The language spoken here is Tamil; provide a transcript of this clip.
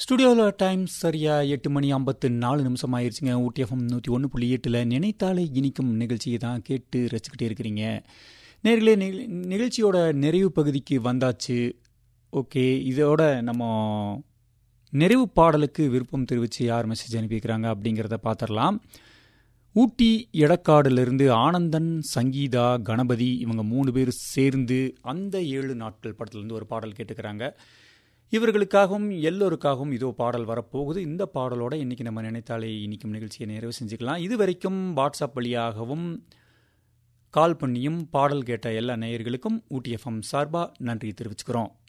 ஸ்டுடியோவில் டைம் சரியா எட்டு மணி ஐம்பத்து நாலு நிமிஷம் ஆயிடுச்சுங்க ஊட்டி எஃப்எம் நூற்றி ஒன்று புள்ளி எட்டில் நினைத்தாலே இனிக்கும் நிகழ்ச்சியை தான் கேட்டு ரசிக்கிட்டே இருக்கிறீங்க நேர்களே நிக- நிகழ்ச்சியோட நிறைவு பகுதிக்கு வந்தாச்சு ஓகே இதோட நம்ம நிறைவு பாடலுக்கு விருப்பம் தெரிவித்து யார் மெசேஜ் அனுப்பியிருக்கிறாங்க அப்படிங்கிறத பார்த்துடலாம் ஊட்டி எடக்காடுலேருந்து ஆனந்தன் சங்கீதா கணபதி இவங்க மூணு பேர் சேர்ந்து அந்த ஏழு நாட்கள் படத்துலேருந்து ஒரு பாடல் கேட்டுக்கிறாங்க இவர்களுக்காகவும் எல்லோருக்காகவும் இதோ பாடல் வரப்போகுது இந்த பாடலோட இன்னைக்கு நம்ம நினைத்தாலே இனிக்கும் நிகழ்ச்சியை நிறைவு செஞ்சுக்கலாம் இது வரைக்கும் வாட்ஸ்அப் வழியாகவும் கால் பண்ணியும் பாடல் கேட்ட எல்லா நேயர்களுக்கும் ஊட்டி எஃப்எம் சார்பாக நன்றி தெரிவிச்சுக்கிறோம்